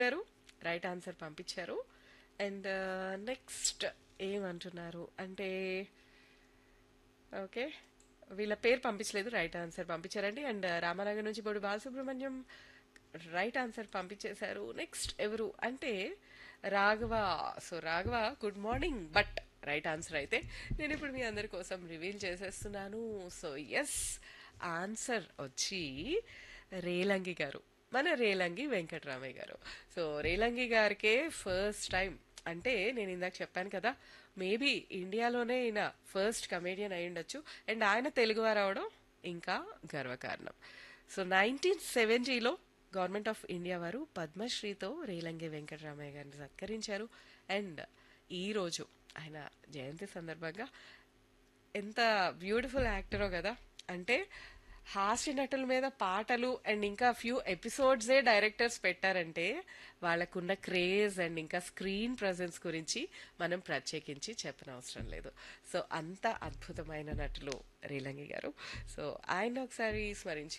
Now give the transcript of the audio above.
గారు right answer పంపించారు and next ఏమంటున్నారు అంటే ఓకే వీళ్ళ పేరు పంపించలేదు రైట్ ఆన్సర్ పంపించారండి అండ్ రామనగర్ నుంచి బొడి బాలసుబ్రహ్మణ్యం రైట్ ఆన్సర్ పంపించేశారు నెక్స్ట్ ఎవరు అంటే Raghava so Raghava good morning but right answer అయితే నేను ఇప్పుడు మీ అందరి కోసం రివీల్ చేసేస్తున్నాను సో ఎస్ ఆన్సర్ వచ్చి రేలంగి గారు మన రేలంగి వెంకటరామయ్య గారు సో రేలంగి గారికే ఫస్ట్ టైం అంటే నేను ఇందాక చెప్పాను కదా మేబీ ఇండియాలోనే ఈయన ఫస్ట్ కమేడియన్ అయి ఉండొచ్చు అండ్ ఆయన తెలుగువారు అవడం ఇంకా గర్వకారణం సో నైన్టీన్ సెవెంటీలో గవర్నమెంట్ ఆఫ్ ఇండియా వారు పద్మశ్రీతో రేలంగి వెంకటరామయ్య గారిని సత్కరించారు అండ్ ఈరోజు ఆయన జయంతి సందర్భంగా ఎంత బ్యూటిఫుల్ యాక్టరో కదా అంటే హాస్య నటుల మీద పాటలు అండ్ ఇంకా ఫ్యూ ఎపిసోడ్సే డైరెక్టర్స్ పెట్టారంటే వాళ్ళకున్న క్రేజ్ అండ్ ఇంకా స్క్రీన్ ప్రజెన్స్ గురించి మనం ప్రత్యేకించి చెప్పనవసరం లేదు సో అంత అద్భుతమైన నటులు రేలంగి గారు సో ఆయన ఒకసారి స్మరించి